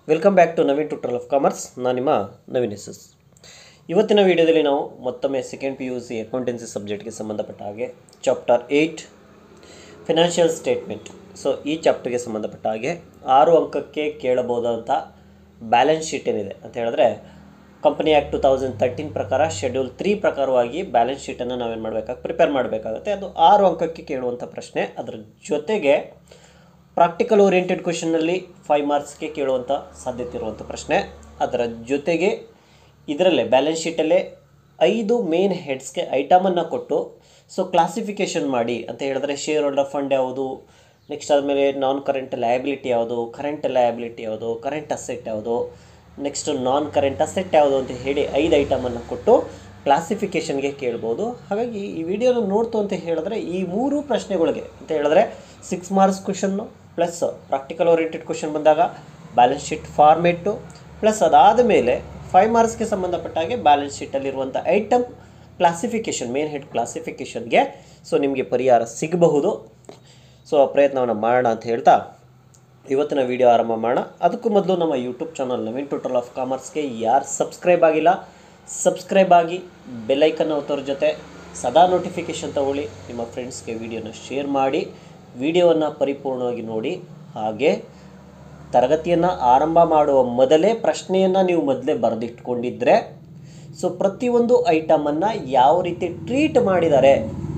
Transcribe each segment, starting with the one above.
welcome back to Naveen tutor of commerce ನಾನು ನಿಮ್ಮ Naveen S S ಇವತ್ತಿನ ವಿಡಿಯೋದಲ್ಲಿ ನಾವು ಮತ್ತೊಮ್ಮೆ second P U C accountancy ಸಬ್ಜೆಕ್ಟ್ಗೆ ಸಂಬಂಧಪಟ್ಟ ಹಾಗೆ chapter eight financial statement so ಈ ಚಾಪ್ಟರ್ಗೆ ಸಂಬಂಧಪಟ್ಟ ಹಾಗೆ ಆರು ಅಂಕಕ್ಕೆ ಕೇಳಬಹುದಂಥ ಬ್ಯಾಲೆನ್ಸ್ ಶೀಟ್ ಏನಿದೆ ಅಂತ ಹೇಳಿದ್ರೆ company act two thousand thirteen ಪ್ರಕಾರ ಶೆಡ್ಯೂಲ್ ತ್ರೀ ಪ್ರಕಾರವಾಗಿ ಬ್ಯಾಲೆನ್ಸ್ ಶೀಟನ್ನು ನಾವೇನು ಮಾಡಬೇಕಾಗಿ ಪ್ರಿಪೇರ್ ಮಾಡಬೇಕಾಗುತ್ತೆ ಅದು ಆರು ಅಂಕಕ್ಕೆ ಕೇಳುವಂಥ ಪ್ರಶ್ನೆ ಅದರ ಜೊತೆಗೆ ಪ್ರಾಕ್ಟಿಕಲ್ ಓರಿಯೆಂಟೆಡ್ ಕ್ವಶನ್ನಲ್ಲಿ ಫೈವ್ ಮಾರ್ಕ್ಸ್ಗೆ ಕೇಳುವಂಥ ಸಾಧ್ಯತೆ ಇರುವಂಥ ಪ್ರಶ್ನೆ ಅದರ ಜೊತೆಗೆ ಇದರಲ್ಲೇ ಬ್ಯಾಲೆನ್ಸ್ ಶೀಟಲ್ಲೇ ಐದು ಮೇನ್ ಹೆಡ್ಸ್ಗೆ ಐಟಮನ್ನು ಕೊಟ್ಟು ಸೊ ಕ್ಲಾಸಿಫಿಕೇಷನ್ ಮಾಡಿ ಅಂತ ಹೇಳಿದ್ರೆ ಶೇರ್ ಹೋಲ್ಡರ್ ಫಂಡ್ ಯಾವುದು ನೆಕ್ಸ್ಟ್ ಆದಮೇಲೆ ನಾನ್ ಕರೆಂಟ್ ಲಯಬಿಲಿಟಿ ಯಾವುದು ಕರೆಂಟ್ ಲಯಬಿಲಿಟಿ ಯಾವುದು ಕರೆಂಟ್ ಅಸೆಟ್ ಯಾವುದು ನೆಕ್ಸ್ಟ್ ನಾನ್ ಕರೆಂಟ್ ಅಸೆಟ್ ಯಾವುದು ಅಂತ ಹೇಳಿ ಐದು ಐಟಮನ್ನು ಕೊಟ್ಟು ಕ್ಲಾಸಿಫಿಕೇಷನ್ಗೆ ಕೇಳ್ಬೋದು ಹಾಗಾಗಿ ಈ ವಿಡಿಯೋನ ನೋಡ್ತು ಅಂತ ಹೇಳಿದ್ರೆ ಈ ಮೂರು ಪ್ರಶ್ನೆಗಳಿಗೆ ಅಂತ ಹೇಳಿದ್ರೆ ಸಿಕ್ಸ್ ಮಾರ್ಕ್ಸ್ ಕ್ವಶನ್ನು ಪ್ಲಸ್ ಪ್ರಾಕ್ಟಿಕಲ್ ಓರಿಯೆಂಟೆಡ್ ಕ್ವಶನ್ ಬಂದಾಗ ಬ್ಯಾಲೆನ್ಸ್ ಶೀಟ್ ಫಾರ್ಮೇಟು ಪ್ಲಸ್ ಅದಾದ ಮೇಲೆ ಫೈವ್ ಮಾರ್ಕ್ಸ್ಗೆ ಸಂಬಂಧಪಟ್ಟ ಹಾಗೆ ಬ್ಯಾಲೆನ್ಸ್ ಶೀಟಲ್ಲಿರುವಂಥ ಐಟಮ್ ಕ್ಲಾಸಿಫಿಕೇಷನ್ ಮೇನ್ ಹೆಡ್ ಕ್ಲಾಸಿಫಿಕೇಷನ್ಗೆ ಸೊ ನಿಮಗೆ ಪರಿಹಾರ ಸಿಗಬಹುದು ಸೊ ಆ ಪ್ರಯತ್ನವನ್ನು ಮಾಡೋಣ ಅಂತ ಹೇಳ್ತಾ ಇವತ್ತಿನ ವಿಡಿಯೋ ಆರಂಭ ಮಾಡೋಣ ಅದಕ್ಕೂ ಮೊದಲು ನಮ್ಮ YouTube channel Naveen total of ಕಾಮರ್ಸ್ಗೆ ಯಾರು ಸಬ್ಸ್ಕ್ರೈಬ್ ಆಗಿಲ್ಲ ಸಬ್ಸ್ಕ್ರೈಬ್ ಆಗಿ ಬೆಲ್ಲೈಕನ್ ಒತ್ತೋರ ಜೊತೆ ಸದಾ ನೋಟಿಫಿಕೇಷನ್ ತಗೊಳ್ಳಿ ನಿಮ್ಮ ಫ್ರೆಂಡ್ಸ್ಗೆ ವಿಡಿಯೋನ ಶೇರ್ ಮಾಡಿ ವಿಡಿಯೋವನ್ನು ಪರಿಪೂರ್ಣವಾಗಿ ನೋಡಿ ಹಾಗೆ ತರಗತಿಯನ್ನು ಆರಂಭ ಮಾಡುವ ಮೊದಲೇ ಪ್ರಶ್ನೆಯನ್ನು ನೀವು ಮೊದಲೇ ಬರೆದಿಟ್ಕೊಂಡಿದ್ರೆ ಸೊ ಪ್ರತಿಯೊಂದು ಐಟಮನ್ನು ಯಾವ ರೀತಿ ಟ್ರೀಟ್ ಮಾಡಿದ್ದಾರೆ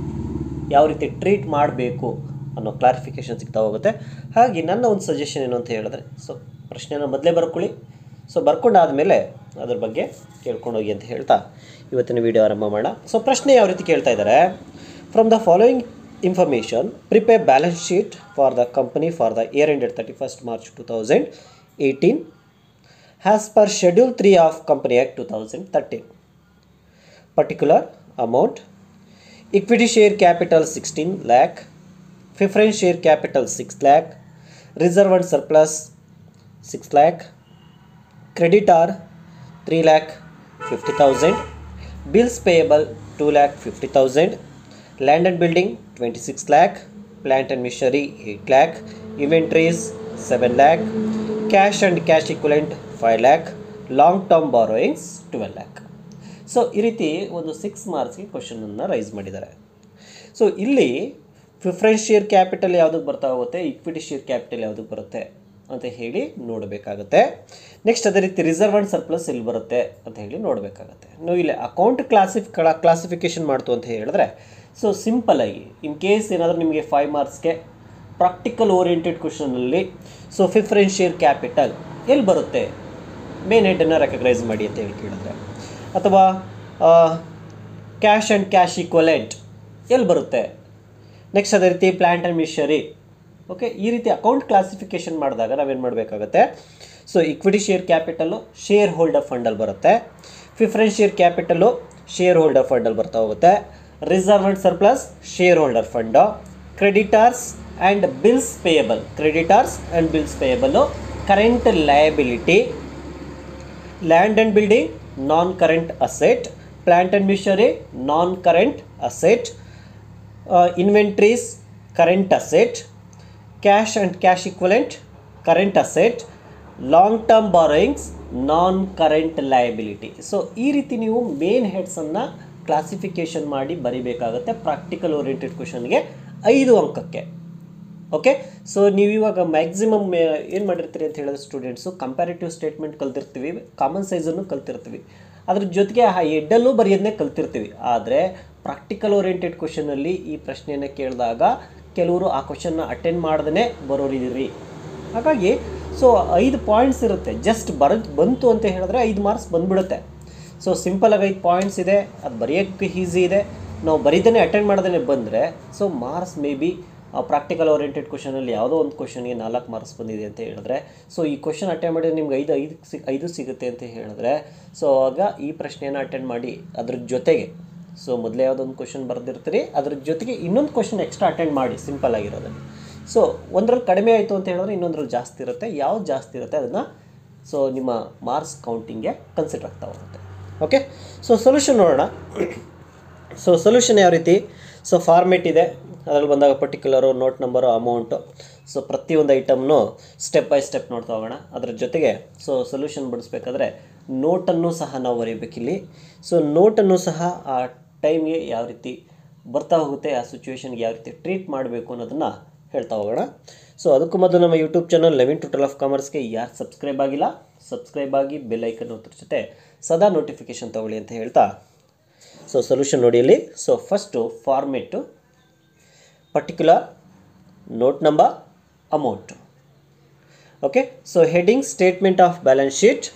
ಯಾವ ರೀತಿ ಟ್ರೀಟ್ ಮಾಡಬೇಕು ಅನ್ನೋ ಕ್ಲಾರಿಫಿಕೇಷನ್ ಸಿಗ್ತಾ ಹೋಗುತ್ತೆ ಹಾಗೆ ನನ್ನ ಒಂದು ಸಜೆಷನ್ ಏನು ಅಂತ ಹೇಳಿದ್ರೆ ಸೊ ಪ್ರಶ್ನೆನ ಮೊದಲೇ ಬರ್ಕೊಳ್ಳಿ ಸೊ ಬರ್ಕೊಂಡಾದಮೇಲೆ ಅದ್ರ ಬಗ್ಗೆ ಕೇಳ್ಕೊಂಡು ಹೋಗಿ ಅಂತ ಹೇಳ್ತಾ ಇವತ್ತಿನ ವಿಡಿಯೋ ಆರಂಭ ಮಾಡೋಣ ಸೊ ಪ್ರಶ್ನೆ ಯಾವ ರೀತಿ ಕೇಳ್ತಾ ಇದ್ದಾರೆ from the following information prepare balance sheet for the company for the year ended thirty first March two thousand eighteen has per schedule 3 of company act 2013 particular amount equity share capital 16 lakh preference share capital 6 lakh reserve and surplus 6 lakh creditor 3 lakh 50000 bills payable 2 lakh 50000 land and building 26 lakh plant and machinery 8 lakh inventories 7 lakh cash and cash equivalent 5 lakh long term borrowings twelve lakh so ಈ ರೀತಿ ಒಂದು six ಮಾರ್ಕ್ಸ್ಗೆ ಕ್ವಶನನ್ನು raise ಮಾಡಿದ್ದಾರೆ so ಇಲ್ಲಿ preference share capital ಯಾವುದಕ್ಕೆ ಬರ್ತಾ ಹೋಗುತ್ತೆ ಇಕ್ವಿಟಿ ಶೇರ್ ಕ್ಯಾಪಿಟಲ್ ಯಾವುದಕ್ಕೆ ಬರುತ್ತೆ ಅಂತ ಹೇಳಿ ನೋಡಬೇಕಾಗುತ್ತೆ ನೆಕ್ಸ್ಟ್ ಅದೇ ರೀತಿ ರಿಸರ್ವ್ ಆ್ಯಂಡ್ ಸರ್ಪ್ಲಸ್ ಎಲ್ಲಿ ಬರುತ್ತೆ ಅಂತ ಹೇಳಿ ನೋಡಬೇಕಾಗತ್ತೆ ನಾವು ಇಲ್ಲಿ ಅಕೌಂಟ್ ಕ್ಲಾಸಿಫ್ ಕ್ಲಾಸಿಫಿಕೇಷನ್ ಮಾಡ್ತು ಅಂತ ಹೇಳಿದ್ರೆ ಸೊ ಸಿಂಪಲ್ಲಾಗಿ ಇನ್ ಕೇಸ್ ಏನಾದರೂ ನಿಮಗೆ ಫೈವ್ ಮಾರ್ಕ್ಸ್ಗೆ ಪ್ರಾಕ್ಟಿಕಲ್ ಓರಿಯೆಂಟೆಡ್ ಕ್ವಶನಲ್ಲಿ ಸೊ ಪ್ರಿಫರೆನ್ಸ್ ಶೇರ್ ಕ್ಯಾಪಿಟಲ್ ಎಲ್ಲಿ ಬರುತ್ತೆ ಮೇನ್ ಹೆಡ್ಡನ್ನು ರೆಕಗ್ನೈಸ್ ಮಾಡಿ ಅಂತ ಹೇಳಿ ಕೇಳಿದ್ರೆ ಅಥವಾ ಕ್ಯಾಶ್ ಆ್ಯಂಡ್ ಕ್ಯಾಶ್ ಈಕ್ವಲೆಂಟ್ ಎಲ್ಲಿ ಬರುತ್ತೆ ನೆಕ್ಸ್ಟ್ ಅದೇ ರೀತಿ ಪ್ಲ್ಯಾಂಟ್ ಆ್ಯಂಡ್ ಮಿಷರಿ ಓಕೆ ಈ ರೀತಿ ಅಕೌಂಟ್ ಕ್ಲಾಸಿಫಿಕೇಷನ್ ಮಾಡಿದಾಗ ನಾವೇನು ಮಾಡಬೇಕಾಗತ್ತೆ so equity share capital share holder ಫಂಡಲ್ಲಿ ಬರುತ್ತೆ preference share capital share holder ಫಂಡಲ್ಲಿ ಬರ್ತಾ ಹೋಗುತ್ತೆ reserve and surplus share holder fund creditors and bills payable creditors and bills payable current liability land and building non current asset plant and machinery non current asset inventories current asset cash and cash equivalent current asset long term borrowings non current liability so ಈ ರೀತಿ ನೀವು main ಹೆಡ್ಸನ್ನು classification ಮಾಡಿ ಬರಿಬೇಕಾಗುತ್ತೆ practical oriented ಕ್ವಶನ್ಗೆ ಐದು ಅಂಕಕ್ಕೆ okay so ನೀವು ಇವಾಗ maximum ಏನು ಮಾಡಿರ್ತೀರಿ ಅಂತ ಹೇಳಿದ್ರೆ ಸ್ಟೂಡೆಂಟ್ಸು ಕಂಪ್ಯಾರಿಟಿವ್ ಸ್ಟೇಟ್ಮೆಂಟ್ ಕಲ್ತಿರ್ತೀವಿ ಕಾಮನ್ ಸೈಜನ್ನು ಕಲ್ತಿರ್ತೀವಿ ಅದ್ರ ಜೊತೆಗೆ ಆ ಎಡ್ಡಲ್ಲೂ ಬರೆಯೋದನ್ನೇ ಕಲ್ತಿರ್ತೀವಿ ಆದರೆ ಪ್ರಾಕ್ಟಿಕಲ್ ಓರಿಯೆಂಟೆಡ್ ಕ್ವಶನಲ್ಲಿ ಈ ಪ್ರಶ್ನೆಯನ್ನು ಕೇಳಿದಾಗ ಕೆಲವರು ಆ ಕ್ವಶನ್ನ ಅಟೆಂಡ್ ಮಾಡ್ದೇ ಬರೋರಿದ್ದೀರಿ ಹಾಗಾಗಿ ಸೊ ಐದು ಪಾಯಿಂಟ್ಸ್ ಇರುತ್ತೆ ಜಸ್ಟ್ ಬರೋದು ಬಂತು ಅಂತ ಹೇಳಿದ್ರೆ ಐದು ಮಾರ್ಕ್ಸ್ ಬಂದ್ಬಿಡುತ್ತೆ ಸೊ ಸಿಂಪಲಾಗಿ ಐದು ಪಾಯಿಂಟ್ಸ್ ಇದೆ ಅದು ಬರೆಯೋಕ್ಕೆ ಈಸಿ ಇದೆ ನಾವು ಬರೀದೇ ಅಟೆಂಡ್ ಮಾಡ್ದೇ ಬಂದರೆ so marks may be practical oriented ಕ್ವಶನಲ್ಲಿ ಯಾವುದೋ ಒಂದು ಕ್ವಶನ್ಗೆ ನಾಲ್ಕು ಮಾರ್ಕ್ಸ್ ಬಂದಿದೆ ಅಂತ ಹೇಳಿದ್ರೆ ಸೊ ಈ ಕ್ವಶನ್ ಅಟೆಂಡ್ ಮಾಡಿದ್ರೆ ನಿಮ್ಗೆ ಐದು ಐದು ಸಿ ಐದು ಸಿಗುತ್ತೆ ಅಂತ ಹೇಳಿದ್ರೆ ಸೊ ಆಗ ಈ ಪ್ರಶ್ನೆಯನ್ನು ಅಟೆಂಡ್ ಮಾಡಿ ಅದ್ರ ಜೊತೆಗೆ ಸೊ ಮೊದಲೇ ಯಾವುದೊಂದು ಕ್ವಶನ್ ಬರೆದಿರ್ತೀರಿ ಅದ್ರ ಜೊತೆಗೆ ಇನ್ನೊಂದು ಕ್ವಶನ್ ಎಕ್ಸ್ಟ್ರಾ ಅಟೆಂಡ್ ಮಾಡಿ ಸಿಂಪಲ್ ಆಗಿರೋದನ್ನು ಸೊ ಒಂದ್ರಲ್ಲಿ ಕಡಿಮೆ ಆಯಿತು ಅಂತ ಹೇಳಿದ್ರೆ ಇನ್ನೊಂದ್ರಲ್ಲಿ ಜಾಸ್ತಿ ಇರುತ್ತೆ ಯಾವ್ದು ಜಾಸ್ತಿ ಇರುತ್ತೆ ಅದನ್ನು ಸೊ ನಿಮ್ಮ ಮಾರ್ಕ್ಸ್ ಕೌಂಟಿಂಗ್ಗೆ ಕನ್ಸಿಡರ್ ಆಗ್ತಾ ಹೋಗುತ್ತೆ ಓಕೆ ಸೊ ಸೊಲ್ಯೂಷನ್ ನೋಡೋಣ ಸೊ ಸೊಲ್ಯೂಷನ್ ಯಾವ ರೀತಿ ಸೊ ಫಾರ್ಮೇಟ್ ಇದೆ ಅದರಲ್ಲಿ ಬಂದಾಗ particular note number amount so ಪ್ರತಿಯೊಂದು ಐಟಮ್ನು ಸ್ಟೆಪ್ ಬೈ ಸ್ಟೆಪ್ ನೋಡ್ತಾ ಹೋಗೋಣ ಅದರ ಜೊತೆಗೆ ಸೊ ಸೊಲ್ಯೂಷನ್ ಬಿಡಿಸ್ಬೇಕಾದ್ರೆ ನೋಟನ್ನು ಸಹ ನಾವು ಬರೀಬೇಕಿಲ್ಲಿ ಸೊ ನೋಟನ್ನು ಸಹ ಆ ಟೈಮ್ಗೆ ಯಾವ ರೀತಿ ಬರ್ತಾ ಹೋಗುತ್ತೆ ಆ ಸಿಚುವೇಶನ್ಗೆ ಯಾವ ರೀತಿ ಟ್ರೀಟ್ ಮಾಡಬೇಕು ಅನ್ನೋದನ್ನು ಹೇಳ್ತಾ ಹೋಗೋಣ ಸೊ ಅದಕ್ಕೂ ಮೊದಲು ನಮ್ಮ YouTube channel eleven to twelve of ಕಾಮರ್ಸ್ಗೆ ಯಾರು ಸಬ್ಸ್ಕ್ರೈಬ್ ಆಗಿಲ್ಲ ಸಬ್ಸ್ಕ್ರೈಬ್ ಆಗಿ ಬೆಲ್ ಐಕನ್ ಅದ್ರ ಜೊತೆ ಸದಾ ನೋಟಿಫಿಕೇಶನ್ ತಗೊಳ್ಳಿ ಅಂತ ಹೇಳ್ತಾ ಸೊ ಸೊಲ್ಯೂಷನ್ ನೋಡಿ ಇಲ್ಲಿ so first format particular note number amount okay so heading statement of balance sheet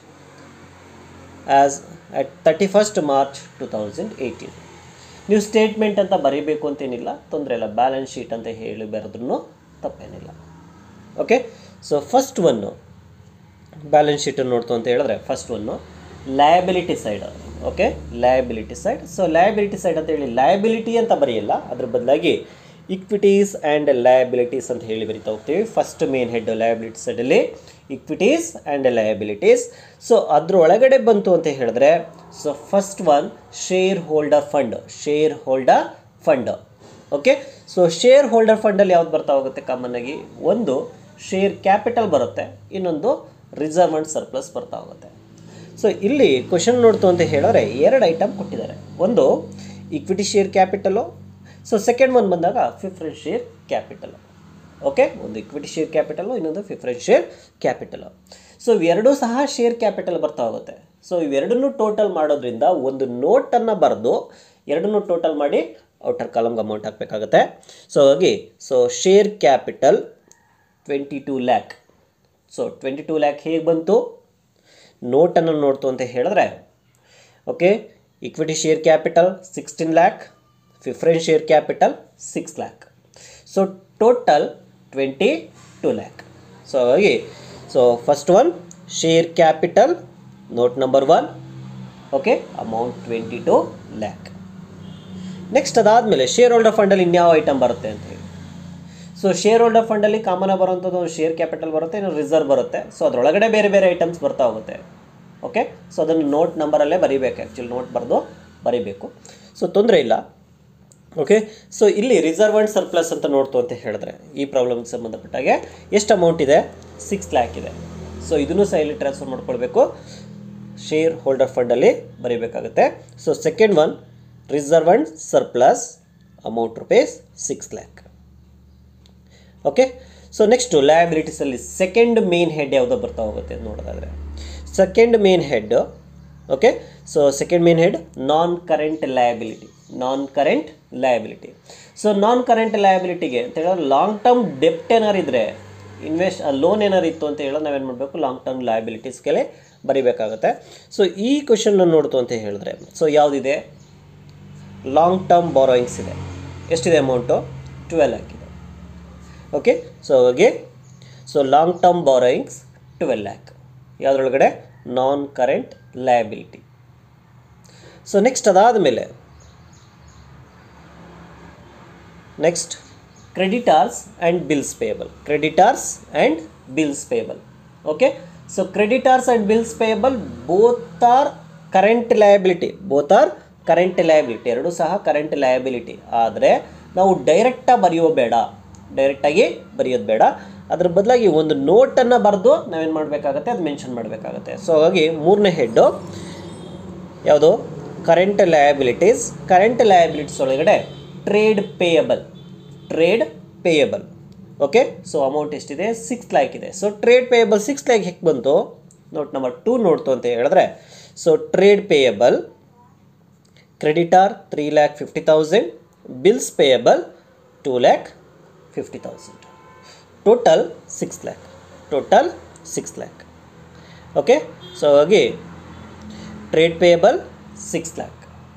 as at thirty first March two thousand eighteen ನೀವು ಸ್ಟೇಟ್ಮೆಂಟ್ ಅಂತ ಬರೀಬೇಕು ಅಂತೇನಿಲ್ಲ ತೊಂದರೆ ಇಲ್ಲ ಬ್ಯಾಲೆನ್ಸ್ ಶೀಟ್ ಅಂತ ಹೇಳಿ ಬರೆದ್ರೂ ತಪ್ಪೇನಿಲ್ಲ okay so first one balance ಶೀಟನ್ನು ನೋಡ್ತು ಅಂತ ಹೇಳಿದ್ರೆ first one liability side okay liability side so liability side ಅಂತ ಹೇಳಿ ಲಯಬಿಲಿಟಿ ಅಂತ ಬರೆಯಲ್ಲ ಅದ್ರ ಬದಲಾಗಿ ಇಕ್ವಿಟೀಸ್ ಆ್ಯಂಡ್ ಲಯಬಿಲಿಟೀಸ್ ಅಂತ ಹೇಳಿ ಬರಿತಾ ಹೋಗ್ತೀವಿ ಫಸ್ಟ್ ಮೇನ್ ಹೆಡ್ ಲಯಬಿಲಿಟಿ ಸೈಡಲ್ಲಿ ಇಕ್ವಿಟೀಸ್ ಆ್ಯಂಡ್ ಲಯಬಿಲಿಟೀಸ್ ಸೊ ಅದ್ರ ಒಳಗಡೆ ಬಂತು ಅಂತ ಹೇಳಿದ್ರೆ so first one share holder fund share holder fund okay so share holder ಫಂಡಲ್ಲಿ ಯಾವ್ದು ಬರ್ತಾ ಹೋಗುತ್ತೆ ಕಾಮನ್ ಆಗಿ ಒಂದು ಶೇರ್ ಕ್ಯಾಪಿಟಲ್ ಬರುತ್ತೆ ಇನ್ನೊಂದು ರಿಸರ್ವ್ ಅಂಡ್ ಸರ್ಪ್ಲಸ್ ಬರ್ತಾ ಹೋಗುತ್ತೆ ಸೊ ಇಲ್ಲಿ ಕ್ವಶನ್ ನೋಡ್ತು ಅಂತ ಹೇಳಿದ್ರೆ ಎರಡು ಐಟಮ್ ಕೊಟ್ಟಿದ್ದಾರೆ ಒಂದು equity share capital so second one ಬಂದಾಗ ಫಿಫ್ರೆನ್ಸ್ ಶೇರ್ ಕ್ಯಾಪಿಟಲ್ ಓಕೆ ಒಂದು ಇಕ್ವಿಟಿ ಶೇರ್ ಕ್ಯಾಪಿಟಲು ಇನ್ನೊಂದು ಫಿಫ್ರೆನ್ಸ್ ಶೇರ್ ಕ್ಯಾಪಿಟಲ್ ಸೊ ಇವೆರಡೂ ಸಹ ಶೇರ್ ಕ್ಯಾಪಿಟಲ್ ಬರ್ತಾ ಹೋಗುತ್ತೆ ಸೊ ಇವೆರಡನ್ನೂ ಟೋಟಲ್ ಮಾಡೋದ್ರಿಂದ ಒಂದು ನೋಟನ್ನು ಬರೆದು ಎರಡನ್ನೂ ಟೋಟಲ್ ಮಾಡಿ ಔಟರ್ ಕಾಲಮ್ಗೆ ಅಮೌಂಟ್ ಹಾಕಬೇಕಾಗತ್ತೆ ಸೊ ಹಾಗಾಗಿ so share capital twenty two lakh so twenty two lakh ಹೇಗೆ ಬಂತು ನೋಟನ್ನು ನೋಡ್ತು ಅಂತ ಹೇಳಿದ್ರೆ okay equity share capital sixteen lakh preference share capital six lakh so total twenty two lakh so ಹಾಗಾಗಿ so first one share capital note number one okay amount twenty two lakh next ಅದಾದಮೇಲೆ share holder ಫಂಡಲ್ಲಿ ಇನ್ಯಾವ ಐಟಮ್ ಬರುತ್ತೆ ಅಂತ ಹೇಳಿ ಸೊ ಶೇರ್ ಹೋಲ್ಡರ್ ಫಂಡಲ್ಲಿ ಕಾಮನ್ ಬರುವಂಥದ್ದು ಒಂದು share capital ಬರುತ್ತೆ ಇನ್ನು ರಿಸರ್ವ್ ಬರುತ್ತೆ ಸೊ ಅದರೊಳಗಡೆ ಬೇರೆ ಬೇರೆ ಐಟಮ್ಸ್ ಬರ್ತಾ ಹೋಗುತ್ತೆ ಓಕೆ ಸೊ ಅದನ್ನು ನೋಟ್ ನಂಬರಲ್ಲೇ ಬರೀಬೇಕು ಆ್ಯಕ್ಚುಲಿ ನೋಟ್ ಬರೆದು ಬರೀಬೇಕು ಸೊ ತೊಂದರೆ ಇಲ್ಲ ಓಕೆ ಸೊ ಇಲ್ಲಿ ರಿಸರ್ವ್ ಆ್ಯಂಡ್ ಸರ್ಪ್ಲಸ್ ಅಂತ ನೋಡ್ತು ಅಂತ ಹೇಳಿದ್ರೆ ಈ ಪ್ರಾಬ್ಲಮ್ಗೆ ಸಂಬಂಧಪಟ್ಟಾಗೆ ಎಷ್ಟು ಅಮೌಂಟ್ ಇದೆ ಸಿಕ್ಸ್ ಲ್ಯಾಕ್ ಇದೆ ಸೊ ಇದನ್ನು ಸಹ ಇಲ್ಲಿ ಟ್ರಾನ್ಸ್ಫರ್ ಮಾಡ್ಕೊಳ್ಬೇಕು ಶೇರ್ ಹೋಲ್ಡರ್ ಫಂಡಲ್ಲಿ ಬರೀಬೇಕಾಗುತ್ತೆ so second one reserve and surplus amount rupees six lakh okay so next ಲಯಬಿಲಿಟೀಸಲ್ಲಿ ಸೆಕೆಂಡ್ ಮೇನ್ ಹೆಡ್ ಯಾವುದೋ ಬರ್ತಾ ಹೋಗುತ್ತೆ ಅಂತ ನೋಡೋದಾದರೆ second main head okay so second main head non current liability non current liability so ನಾನ್ ಕರೆಂಟ್ ಲಯಬಿಲಿಟಿಗೆ ಅಂತ ಹೇಳಿದ್ರೆ ಲಾಂಗ್ ಟರ್ಮ್ ಡೆಪ್ಟ್ ಏನಾರು ಇದ್ದರೆ ಇನ್ವೆಸ್ಟ್ ಲೋನ್ ಏನಾರು ಇತ್ತು ಅಂತ ಹೇಳಿದ್ರೆ ನಾವೇನು ಮಾಡಬೇಕು ಲಾಂಗ್ ಟರ್ಮ್ ಲಯಬಿಲಿಟೀಸ್ಗೆಲೆ ಬರಿಬೇಕಾಗುತ್ತೆ ಸೊ ಈ ಕ್ವಶನ್ನ ನೋಡ್ತು ಅಂತ ಹೇಳಿದ್ರೆ ಸೊ ಯಾವುದಿದೆ ಲಾಂಗ್ ಟರ್ಮ್ ಬಾರೋಯಿಂಗ್ಸ್ ಇದೆ ಎಷ್ಟಿದೆ ಅಮೌಂಟು ಟ್ವೆಲ್ ಲ್ಯಾಕ್ ಇದೆ ಓಕೆ ಸೊ ಹಾಗೆ so long term borrowings twelve lakh ಯಾವುದ್ರೊಳಗಡೆ non current liability so next ಅದಾದ ಮೇಲೆ next creditors and bills payable creditors and bills payable okay so creditors and bills payable both are current liability both are current liability ಎರಡೂ ಸಹ current liability ಆದರೆ ನಾವು ಡೈರೆಕ್ಟಾಗಿ ಬರೆಯೋ ಬೇಡ ಡೈರೆಕ್ಟಾಗಿ ಬರೆಯೋದು ಬೇಡ ಅದ್ರ ಬದಲಾಗಿ ಒಂದು ನೋಟನ್ನು ಬರೆದು ನಾವೇನು ಮಾಡಬೇಕಾಗತ್ತೆ ಅದು ಮೆನ್ಷನ್ ಮಾಡಬೇಕಾಗತ್ತೆ ಸೊ ಹಾಗಾಗಿ ಮೂರನೇ ಹೆಡ್ಡು ಯಾವುದು ಕರೆಂಟ್ ಲಯಬಿಲಿಟೀಸ್ ಕರೆಂಟ್ ಲಯಬಿಲಿಟೀಸ್ ಒಳಗಡೆ trade payable trade payable okay so amount ಎಷ್ಟಿದೆ ಸಿಕ್ಸ್ ಲ್ಯಾಕ್ ಇದೆ so trade payable six lakh ಹೇಗೆ ಬಂತು ನೋಟ್ ನಂಬರ್ ಟೂ ನೋಡ್ತು ಅಂತ ಹೇಳಿದ್ರೆ so trade payable creditor three lakh fifty thousand bills payable two lakh fifty thousand total six lakh total six lakh okay so ಹಾಗಾಗಿ trade payable six lakh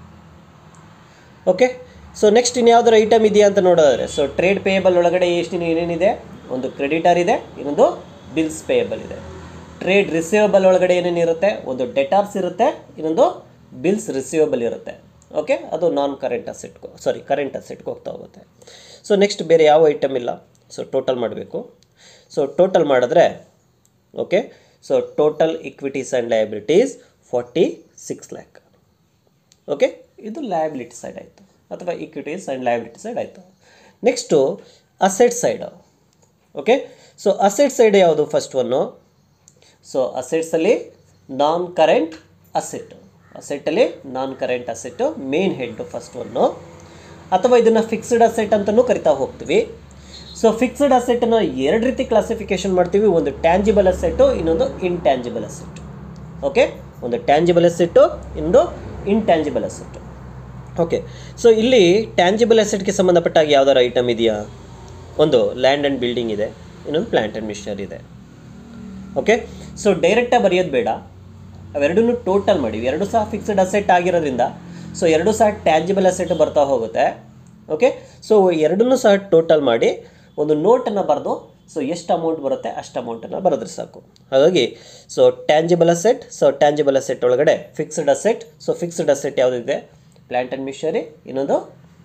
okay so next ಇನ್ಯಾವ್ದಾರು item ಇದೆಯಾ ಅಂತ ನೋಡೋದಾದ್ರೆ ಸೊ ಟ್ರೇಡ್ ಪೇಯಬಲ್ ಒಳಗಡೆ ಎಷ್ಟು ಏನೇನಿದೆ ಒಂದು ಕ್ರೆಡಿಟರ್ ಇದೆ ಇನ್ನೊಂದು ಬಿಲ್ಸ್ ಪೇಯಬಲ್ ಇದೆ ಟ್ರೇಡ್ ರಿಸೀವಬಲ್ ಒಳಗಡೆ ಏನೇನಿರುತ್ತೆ ಒಂದು ಡೆಟಾರ್ಸ್ ಇರುತ್ತೆ ಇನ್ನೊಂದು ಬಿಲ್ಸ್ ರಿಸೀವಬಲ್ ಇರುತ್ತೆ ಓಕೆ ಅದು ನಾನ್ ಕರೆಂಟ್ ಅಸೆಟ್ಗೂ ಸಾರಿ ಕರೆಂಟ್ ಅಸೆಟ್ಗೆ ಹೋಗ್ತಾ ಹೋಗುತ್ತೆ ಸೊ ನೆಕ್ಸ್ಟ್ ಬೇರೆ ಯಾವ ಐಟಮ್ ಇಲ್ಲ ಸೊ ಟೋಟಲ್ ಮಾಡಬೇಕು ಸೊ ಟೋಟಲ್ ಮಾಡಿದ್ರೆ okay so total equities and liabilities forty six lakh okay ಇದು ಲಯಬಿಲಿಟಿ ಸೈಡ್ ಆಯಿತು ಅಥವಾ ಇಕ್ವಿಟೀಸ್ ಆ್ಯಂಡ್ ಲಯಬಿಲಿಟಿ ಸೈಡ್ ಆಯಿತು next asset side okay so asset side ಯಾವುದು ಫಸ್ಟ್ ಒನ್ನು ಸೊ ಅಸೆಟ್ಸಲ್ಲಿ ನಾನ್ ಕರೆಂಟ್ ಅಸೆಟ್ ಅಸೆಟ್ಟಲ್ಲಿ non current asset main head first one ಅಥವಾ ಇದನ್ನು fixed asset ಅಂತಲೂ ಕರಿತಾ ಹೋಗ್ತೀವಿ ಸೊ ಫಿಕ್ಸ್ಡ್ ಅಸೆಟನ್ನು ಎರಡು ರೀತಿ ಕ್ಲಾಸಿಫಿಕೇಶನ್ ಮಾಡ್ತೀವಿ ಒಂದು ಟ್ಯಾಂಜಿಬಲ್ ಅಸೆಟ್ಟು ಇನ್ನೊಂದು ಇನ್ಟ್ಯಾಂಜಿಬಲ್ ಅಸೆಟ್ ಓಕೆ ಒಂದು ಟ್ಯಾಂಜಿಬಲ್ ಅಸೆಟ್ಟು ಇನ್ನೊಂದು ಇನ್ಟ್ಯಾಂಜಿಬಲ್ ಅಸೆಟ್ಟು ಓಕೆ ಸೊ ಇಲ್ಲಿ ಟ್ಯಾಂಜಿಬಲ್ ಅಸೆಟ್ಗೆ ಸಂಬಂಧಪಟ್ಟಾಗ ಯಾವ್ದಾರು ಐಟಮ್ ಇದೆಯಾ ಒಂದು ಲ್ಯಾಂಡ್ ಆ್ಯಂಡ್ ಬಿಲ್ಡಿಂಗ್ ಇದೆ ಇನ್ನೊಂದು ಪ್ಲ್ಯಾಂಟ್ ಆ್ಯಂಡ್ ಮಿಷನರಿ ಇದೆ ಓಕೆ ಸೊ ಡೈರೆಕ್ಟಾಗಿ ಬರೆಯೋದು ಬೇಡ ಅವೆರಡನ್ನೂ ಟೋಟಲ್ ಮಾಡಿ ಎರಡು ಸಹ ಫಿಕ್ಸ್ಡ್ ಅಸೆಟ್ ಆಗಿರೋದ್ರಿಂದ ಸೊ ಎರಡು ಸಹ ಟ್ಯಾಂಜಿಬಲ್ ಅಸೆಟ್ ಬರ್ತಾ ಹೋಗುತ್ತೆ ಓಕೆ ಸೊ ಎರಡನ್ನೂ ಸಹ ಟೋಟಲ್ ಮಾಡಿ ಒಂದು ನೋಟನ್ನು ಬರೆದು ಸೊ ಎಷ್ಟು ಅಮೌಂಟ್ ಬರುತ್ತೆ ಅಷ್ಟು ಅಮೌಂಟನ್ನು ಬರೆದ್ರೆ ಸಾಕು ಹಾಗಾಗಿ so tangible asset so tangible asset ಒಳಗಡೆ fixed asset so fixed asset ಯಾವುದಿದೆ ಪ್ಲ್ಯಾಂಟ್ ಆ್ಯಂಡ್ ಮಿಷನರಿ ಇನ್ನೊಂದು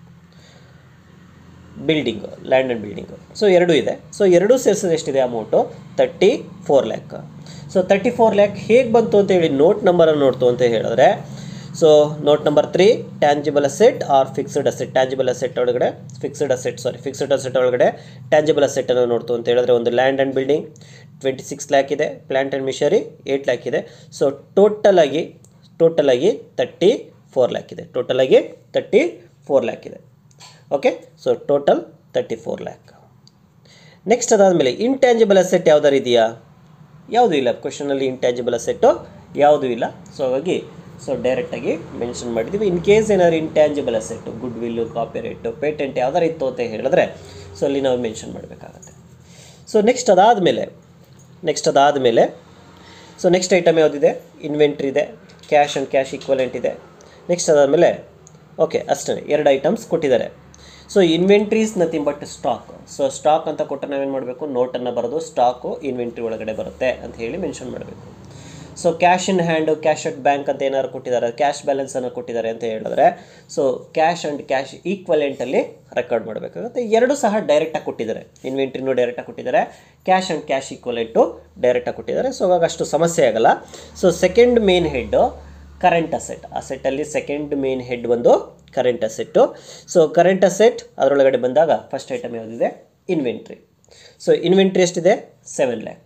building land and building so ಎರಡೂ ಇದೆ ಸೊ ಎರಡೂ ಸೇರಿಸಿದ್ರೆ ಎಷ್ಟಿದೆ amount thirty four lakh so thirty four lakh ಹೇಗೆ ಬಂತು ಅಂತ ಹೇಳಿ ನೋಟ್ ನಂಬರನ್ನು ನೋಡ್ತು ಅಂತ ಹೇಳಿದ್ರೆ so note number three tangible asset or fixed asset tangible asset ಒಳಗಡೆ fixed asset sorry fixed asset ಒಳಗಡೆ ಟ್ಯಾಂಜಿಬಲ್ ಅಸೆಟನ್ನು ನೋಡ್ತು ಅಂತ ಹೇಳಿದ್ರೆ ಒಂದು land and building twenty six lakh ಇದೆ plant and machinery eight lakh ಇದೆ ಸೊ ಟೋಟಲಾಗಿ ಟೋಟಲಾಗಿ ತರ್ಟಿ ಫೋರ್ ಲ್ಯಾಕ್ ಇದೆ ಟೋಟಲಾಗಿ ತರ್ಟಿ ಫೋರ್ ಲ್ಯಾಕ್ ಇದೆ okay so total thirty four lakh next ಅದಾದಮೇಲೆ ಇಂಟ್ಯಾಂಜಿಬಲ್ ಅಸೆಟ್ ಯಾವ್ದಾರು ಇದೆಯಾ ಯಾವುದೂ ಇಲ್ಲ ಕ್ವಶನಲ್ಲಿ ಇಂಟ್ಯಾಂಜಿಬಲ್ ಅಸೆಟ್ಟು ಯಾವುದೂ ಇಲ್ಲ ಸೊ ಹಾಗಾಗಿ ಸೊ ಡೈರೆಕ್ಟಾಗಿ ಮೆನ್ಷನ್ ಮಾಡಿದ್ದೀವಿ ಇನ್ ಕೇಸ್ ಏನಾದ್ರು intangible asset goodwill copyright patent ಯಾವ್ದಾರು ಇತ್ತು ಅಂತ ಹೇಳಿದ್ರೆ ಸೊ ಅಲ್ಲಿ ನಾವು ಮೆನ್ಷನ್ ಮಾಡಬೇಕಾಗತ್ತೆ ಸೊ ನೆಕ್ಸ್ಟ್ ಅದಾದಮೇಲೆ ನೆಕ್ಸ್ಟ್ ಅದಾದಮೇಲೆ ಸೊ ನೆಕ್ಸ್ಟ್ ಐಟಮ್ ಯಾವುದಿದೆ ಇನ್ವೆಂಟ್ರಿ ಇದೆ ಕ್ಯಾಶ್ ಆ್ಯಂಡ್ ಕ್ಯಾಶ್ ಈಕ್ವಲೆಂಟ್ ಇದೆ ನೆಕ್ಸ್ಟ್ ಅದಾದಮೇಲೆ ಓಕೆ ಅಷ್ಟೇ ಎರಡು ಐಟಮ್ಸ್ ಕೊಟ್ಟಿದ್ದಾರೆ so inventories nothing but stock so stock ಅಂತ ಕೊಟ್ಟರೆ ನಾವೇನು ಮಾಡಬೇಕು ನೋಟನ್ನು ಬರೆದು ಸ್ಟಾಕು ಇನ್ವೆಂಟ್ರಿ ಒಳಗಡೆ ಬರುತ್ತೆ ಅಂತ ಹೇಳಿ ಮೆನ್ಷನ್ ಮಾಡಬೇಕು so cash in hand cash at bank ಅಂತ ಏನಾದ್ರು ಕೊಟ್ಟಿದ್ದಾರೆ ಕ್ಯಾಶ್ ಬ್ಯಾಲೆನ್ಸನ್ನು ಕೊಟ್ಟಿದ್ದಾರೆ ಅಂತ ಹೇಳಿದ್ರೆ ಸೊ ಕ್ಯಾಶ್ ಆ್ಯಂಡ್ ಕ್ಯಾಶ್ ಈಕ್ವಲೆಂಟಲ್ಲಿ ರೆಕಾರ್ಡ್ ಮಾಡಬೇಕಾಗುತ್ತೆ ಎರಡು ಸಹ ಡೈರೆಕ್ಟಾಗಿ ಕೊಟ್ಟಿದ್ದಾರೆ ಇನ್ವೆಂಟ್ರಿನೂ ಡೈರೆಕ್ಟಾಗಿ ಕೊಟ್ಟಿದ್ದಾರೆ ಕ್ಯಾಶ್ ಆ್ಯಂಡ್ ಕ್ಯಾಶ್ ಈಕ್ವಲೆಂಟು ಡೈರೆಕ್ಟಾಗಿ ಕೊಟ್ಟಿದ್ದಾರೆ ಸೊ ಅವಾಗ ಅಷ್ಟು ಸಮಸ್ಯೆ ಆಗಲ್ಲ so second main head current asset ಅಸೆಟ್ಟಲ್ಲಿ ಸೆಕೆಂಡ್ ಮೇನ್ ಹೆಡ್ ಬಂದು current asset so current asset ಅದರೊಳಗಡೆ ಬಂದಾಗ ಫಸ್ಟ್ ಐಟಮ್ ಯಾವುದಿದೆ ಇನ್ವೆಂಟ್ರಿ ಸೊ ಇನ್ವೆಂಟ್ರಿ ಎಷ್ಟಿದೆ seven lakh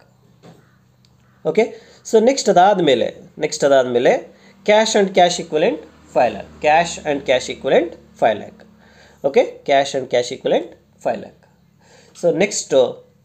okay so next ಅದಾದಮೇಲೆ ನೆಕ್ಸ್ಟ್ ಅದಾದಮೇಲೆ cash and cash equivalent five lakh cash and cash equivalent five lakh okay cash and cash equivalent five lakh so next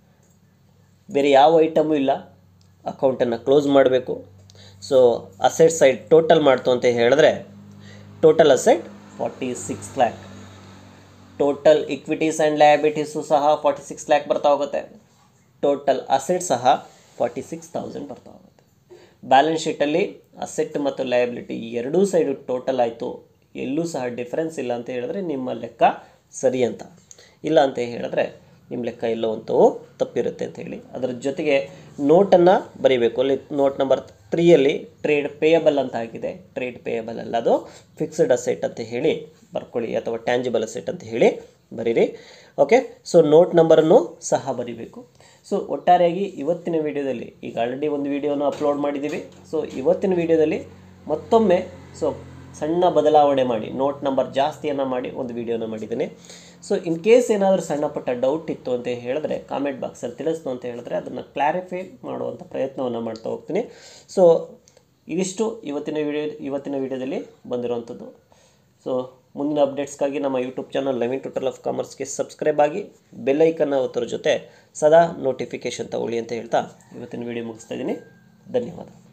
ಬೇರೆ ಯಾವ item ಇಲ್ಲ ಅಕೌಂಟನ್ನು ಕ್ಲೋಸ್ ಮಾಡಬೇಕು ಸೊ ಅಸೆಟ್ ಸೈಡ್ ಟೋಟಲ್ ಮಾಡ್ತು ಅಂತ ಹೇಳಿದ್ರೆ total asset forty six lakh total equities and liabilities ಸಹ forty six lakh ಬರ್ತಾ ಹೋಗುತ್ತೆ ಟೋಟಲ್ ಅಸೆಟ್ ಸಹ ಫಾರ್ಟಿ ಸಿಕ್ಸ್ ತೌಸಂಡ್ ಬರ್ತಾ ಹೋಗುತ್ತೆ ಬ್ಯಾಲೆನ್ಸ್ ಶೀಟಲ್ಲಿ ಅಸೆಟ್ ಮತ್ತು ಲಯಬಿಲಿಟಿ ಎರಡೂ ಸೈಡು ಟೋಟಲ್ ಆಯಿತು ಎಲ್ಲೂ ಸಹ ಡಿಫ್ರೆನ್ಸ್ ಇಲ್ಲ ಅಂತ ಹೇಳಿದ್ರೆ ನಿಮ್ಮ ಲೆಕ್ಕ ಸರಿ ಅಂತ ಇಲ್ಲ ಅಂತ ಹೇಳಿದ್ರೆ ನಿಮ್ಮ ಲೆಕ್ಕ ಎಲ್ಲೋ ಅಂತೂ ತಪ್ಪಿರುತ್ತೆ ಅಂತ ಹೇಳಿ ಅದರ ಜೊತೆಗೆ ನೋಟನ್ನು ಬರೀಬೇಕು ಅಲ್ಲಿ ನೋಟ್ ನಂಬರ್ ತ್ರೀಯಲ್ಲಿ ಟ್ರೇಡ್ ಪೇಯಬಲ್ ಅಂತ ಆಗಿದೆ ಟ್ರೇಡ್ ಪೇಯಬಲ್ ಅಲ್ಲ ಅದು ಫಿಕ್ಸ್ಡ್ ಅಸೆಟ್ ಅಂತ ಹೇಳಿ ಬರ್ಕೊಳ್ಳಿ ಅಥವಾ ಟ್ಯಾಂಜಿಬಲ್ ಅಸೆಟ್ ಅಂತ ಹೇಳಿ ಬರೀರಿ ಓಕೆ ಸೊ ನೋಟ್ ನಂಬರನ್ನು ಸಹ ಬರಿಬೇಕು ಸೊ ಒಟ್ಟಾರೆಯಾಗಿ ಇವತ್ತಿನ ವಿಡಿಯೋದಲ್ಲಿ ಈಗ ಆಲ್ರೆಡಿ ಒಂದು ವಿಡಿಯೋನ ಅಪ್ಲೋಡ್ ಮಾಡಿದ್ದೀವಿ ಸೊ ಇವತ್ತಿನ ವಿಡಿಯೋದಲ್ಲಿ ಮತ್ತೊಮ್ಮೆ ಸೊ ಸಣ್ಣ ಬದಲಾವಣೆ ಮಾಡಿ ನೋಟ್ ನಂಬರ್ ಜಾಸ್ತಿಯನ್ನು ಮಾಡಿ ಒಂದು ವಿಡಿಯೋನ ಮಾಡಿದ್ದೀನಿ ಸೊ ಇನ್ ಕೇಸ್ ಏನಾದರೂ ಸಣ್ಣ ಪುಟ್ಟ ಡೌಟ್ ಇತ್ತು ಅಂತ ಹೇಳಿದ್ರೆ ಕಾಮೆಂಟ್ ಬಾಕ್ಸಲ್ಲಿ ತಿಳಿಸ್ತು ಅಂತ ಹೇಳಿದ್ರೆ ಅದನ್ನು ಕ್ಲಾರಿಫೈ ಮಾಡುವಂಥ ಪ್ರಯತ್ನವನ್ನು ಮಾಡ್ತಾ ಹೋಗ್ತೀನಿ ಸೊ ಇದಿಷ್ಟು ಇವತ್ತಿನ ವಿಡಿಯೋ ಇವತ್ತಿನ ವಿಡಿಯೋದಲ್ಲಿ ಬಂದಿರುವಂಥದ್ದು ಸೊ ಮುಂದಿನ ಅಪ್ಡೇಟ್ಸ್ಗಾಗಿ ನಮ್ಮ YouTube channel eleven total of ಕಾಮರ್ಸ್ಗೆ ಸಬ್ಸ್ಕ್ರೈಬ್ ಆಗಿ ಬೆಲ್ಲೈಕನ್ನ ಒತ್ತೋರ ಜೊತೆ ಸದಾ ನೋಟಿಫಿಕೇಷನ್ ತಗೊಳ್ಳಿ ಅಂತ ಹೇಳ್ತಾ ಇವತ್ತಿನ ವಿಡಿಯೋ ಮುಗಿಸ್ತಾ ಇದ್ದೀನಿ ಧನ್ಯವಾದ